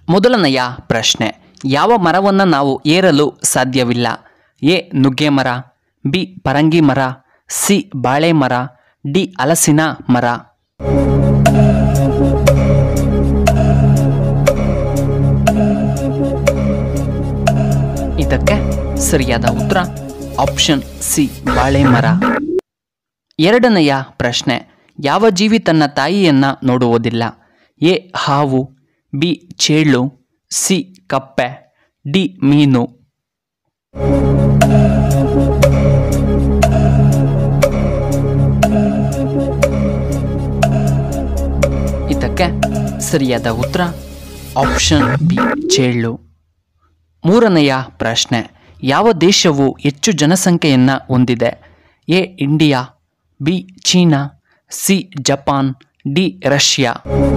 ಮೊದಲನೆಯ ಪ್ರಶ್ನೆ ಯಾವ ಮರವನ್ನು ನಾವು ಏರಲು ಸಾಧ್ಯವಿಲ್ಲ ಎ ನುಗ್ಗೆ ಮರ ಬಿ ಪರಂಗಿ ಮರ ಸಿ ಬಾಳೆ ಮರ ಡಿ ಹಲಸಿನ ಮರ ಇದಕ್ಕೆ ಸರಿಯಾದ ಉತ್ತರ ಆಪ್ಷನ್ ಸಿ ಬಾಳೆ ಮರ ಎರಡನೆಯ ಪ್ರಶ್ನೆ ಯಾವ ಜೀವಿ ತನ್ನ ತಾಯಿಯನ್ನ ನೋಡುವುದಿಲ್ಲ ಎ ಹಾವು ಬಿ ಚೇಳು ಸಿ ಕಪ್ಪೆ ಡಿ ಮೀನು ಇದಕ್ಕೆ ಸರಿಯಾದ ಉತ್ತರ ಆಪ್ಷನ್ ಬಿ ಚೇಳು ಮೂರನೆಯ ಪ್ರಶ್ನೆ ಯಾವ ದೇಶವು ಹೆಚ್ಚು ಜನಸಂಖ್ಯೆಯನ್ನು ಹೊಂದಿದೆ A India B China C Japan D Russia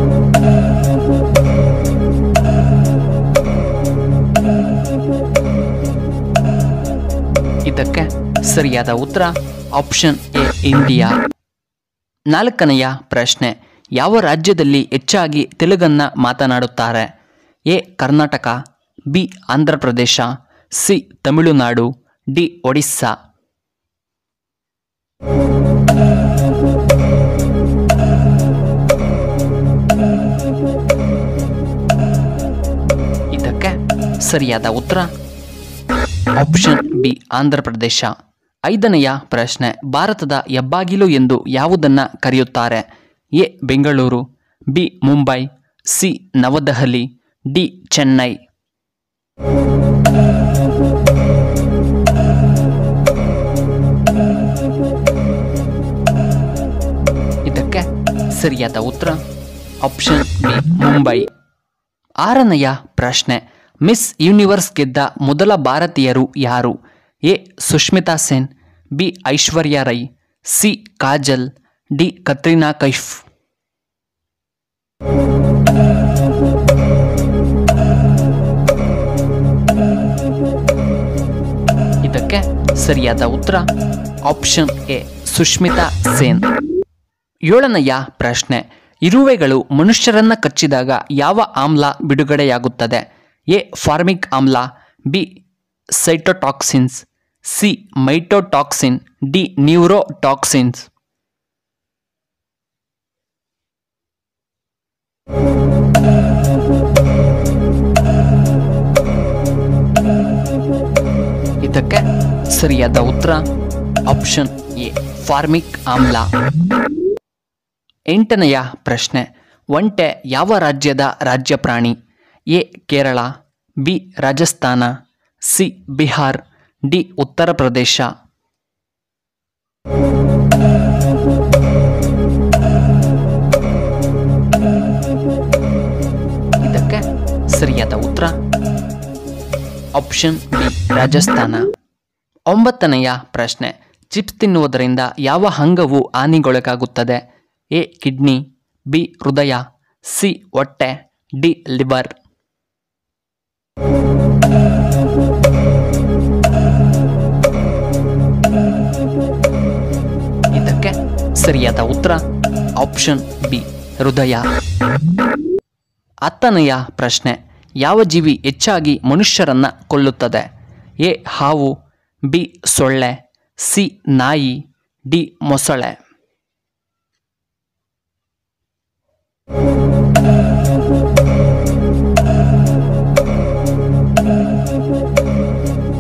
ಇದಕ್ಕೆ ಸರಿಯಾದ ಉತ್ತರ ಆಪ್ಷನ್ ಎ ಇಂಡಿಯಾ ನಾಲ್ಕನೆಯ ಪ್ರಶ್ನೆ ಯಾವ ರಾಜ್ಯದಲ್ಲಿ ಹೆಚ್ಚಾಗಿ ತೆಲುಗನ್ನ ಮಾತನಾಡುತ್ತಾರೆ ಎ ಕರ್ನಾಟಕ ಬಿ ಆಂಧ್ರ ಪ್ರದೇಶ ಸಿ ತಮಿಳುನಾಡು ಡಿ ಒಡಿಸ್ಸಾ ಇದಕ್ಕೆ ಸರಿಯಾದ ಉತ್ತರ ಆಪ್ಷನ್ ಬಿ ಆಂಧ್ರ ಪ್ರದೇಶ ಐದನೆಯ ಪ್ರಶ್ನೆ ಭಾರತದ ಹೆಬ್ಬಾಗಿಲು ಎಂದು ಯಾವುದನ್ನ ಕರೆಯುತ್ತಾರೆ A Bengaluru B Mumbai C New Delhi D Chennai ಇದಕ್ಕೆ ಸರಿಯಾದ ಉತ್ತರ ಆಪ್ಷನ್ ಬಿ ಮುಂಬೈ ಆರನೆಯ ಪ್ರಶ್ನೆ ಮಿಸ್ ಯೂನಿವರ್ಸ್ ಗೆದ್ದ ಮೊದಲ ಭಾರತೀಯರು ಯಾರು A Sushmita Sen B Aishwarya Rai C Kajal D Katrina Kaif ಇದಕ್ಕೆ ಸರಿಯಾದ ಉತ್ತರ ಆಪ್ಷನ್ ಎ ಸುಷ್ಮಿತಾ ಸೇನ್ ಏಳನೆಯ ಪ್ರಶ್ನೆ ಇರುವೆಗಳು ಮನುಷ್ಯರನ್ನ ಕಚ್ಚಿದಾಗ ಯಾವ ಆಮ್ಲ ಬಿಡುಗಡೆಯಾಗುತ್ತದೆ ಎ ಫಾರ್ಮಿಕ್ ಆಮ್ಲ B cytotoxins C mitotoxin D neurotoxins ಇದಕ್ಕೆ ಸರಿಯಾದ ಉತ್ತರ ಆಪ್ಷನ್ ಎ ಫಾರ್ಮಿಕ್ ಆಮ್ಲ ಎಂಟನೆಯ ಪ್ರಶ್ನೆ ಒಂಟೆ ಯಾವ ರಾಜ್ಯದ ರಾಜ್ಯ ಪ್ರಾಣಿ A Kerala B Rajasthan C Bihar D Uttar Pradesh ಇದಕ್ಕೆ ಸರಿಯಾದ ಉತ್ತರ ಆಪ್ಷನ್ ಬಿ ರಾಜಸ್ಥಾನ ಒಂಬತ್ತನೆಯ ಪ್ರಶ್ನೆ ಚಿಪ್ಸ್ ತಿನ್ನುವುದರಿಂದ ಯಾವ ಅಂಗವು ಹಾನಿಗೊಳಗಾಗುತ್ತದೆ ಎ ಕಿಡ್ನಿ ಬಿ ಹೃದಯ ಸಿ ಹೊಟ್ಟೆ ಡಿ ಲಿವರ್ ಇದಕ್ಕೆ ಸರಿಯಾದ ಉತ್ತರ ಆಪ್ಷನ್ ಬಿ ಹೃದಯ ಹತ್ತನೆಯ ಪ್ರಶ್ನೆ ಯಾವ ಜೀವಿ ಹೆಚ್ಚಾಗಿ ಮನುಷ್ಯರನ್ನ ಕೊಲ್ಲುತ್ತದೆ ಎ ಹಾವು ಬಿ ಸೊಳ್ಳೆ ಸಿ ನಾಯಿ ಡಿ ಮೊಸಳೆ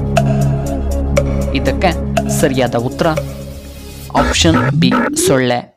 ಇದಕ್ಕೆ ಸರಿಯಾದ ಉತ್ತರ ಆಪ್ಷನ್ ಬಿ ಸೊಳ್ಳೆ